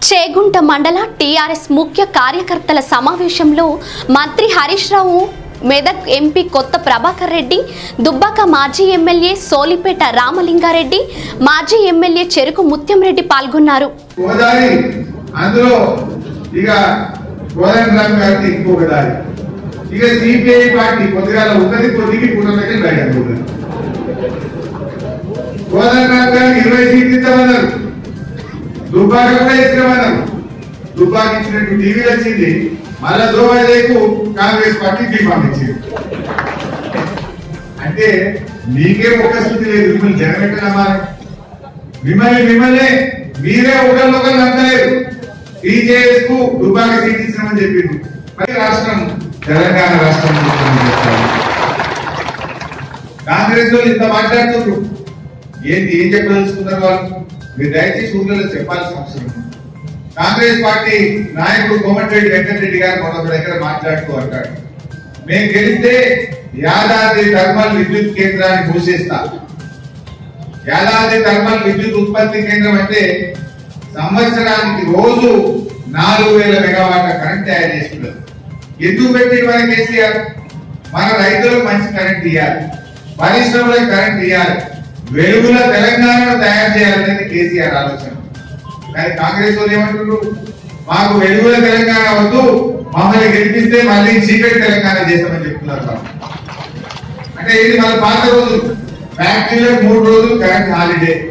చేగుంట మండల టీఆర్ఎస్ ముఖ్య కార్యకర్తల సమావేశంలో మంత్రి హరీష్ రావు మెదక్ ఎంపీ కొత్త ప్రభాకర్ రెడ్డి దుబ్బాక మాజీ ఎమ్మెల్యే సోలిపేట రామలింగారెడ్డి మాజీ ఎమ్మెల్యే చెరుకు ముత్యం రెడ్డి పాల్గొన్నారు గోదావరి అందులో ఇక గోదావరి గారికి ఇంకొక దారి ఇక సిపిఐ పార్టీ కొద్దిగా ఉన్నది కొద్దికి కూటమికి బయట గోదావరి గారికి ఇరవై సీట్లు ఇస్తామన్నారు దుబ్బాక కూడా ఇస్తామన్నారు దుబ్బాక ఇచ్చినట్టు టీవీలు వచ్చింది మళ్ళా దోవైదేకు కాంగ్రెస్ పార్టీ దీపం ఇచ్చింది అంటే మీకే ఒక స్థితి లేదు మిమ్మల్ని జనం ఎట్లా నమ్మాలి మిమ్మల్ని మిమ్మల్ని మీరే ఒకరినొకరు నమ్మలేరు టీజేఎస్ కు దుబాక సీట్ ఇచ్చినామని చెప్పింది మరి రాష్ట్రం తెలంగాణ రాష్ట్రం ముఖ్యమంత్రి చెప్తారు. కాంగ్రెస్ వాళ్ళు ఇంత మాట్లాడుతున్నారు ఏంటి ఏం చెప్పదలుచుకున్నారు వాళ్ళు మీరు దయచేసి ఊర్లలో చెప్పాల్సిన అవసరం ఉంది. కాంగ్రెస్ పార్టీ నాయకుడు కోమటిరెడ్డి వెంకటరెడ్డి గారు మరొక దగ్గర మాట్లాడుతూ అంటాడు మేము గెలిస్తే యాదాద్రి థర్మల్ విద్యుత్ కేంద్రాన్ని మూసేస్తా యాదాద్రి థర్మల్ విద్యుత్ ఉత్పత్తి కేంద్రం అంటే సంవత్సరానికి రోజు నాలుగు వేల మెగావాట్ల కరెంట్ తయారు చేస్తున్నారు ఎందుకు పెట్టి మన కేసీఆర్ మన రైతులకు మంచి కరెంట్ ఇవ్వాలి పరిశ్రమలకు కరెంట్ ఇవ్వాలి వెలుగుల తెలంగాణను తయారు చేయాలనేది కేసీఆర్ ఆలోచన కానీ కాంగ్రెస్ వాళ్ళు ఏమంటున్నారు మాకు వెలుగుల తెలంగాణ వద్దు మమ్మల్ని గెలిపిస్తే మళ్ళీ చీకటి తెలంగాణ చేస్తామని చెప్తున్నారు వాళ్ళు. అంటే ఇది మన పాత రోజులు ఫ్యాక్టరీలకు మూడు రోజులు కరెంట్ హాలిడే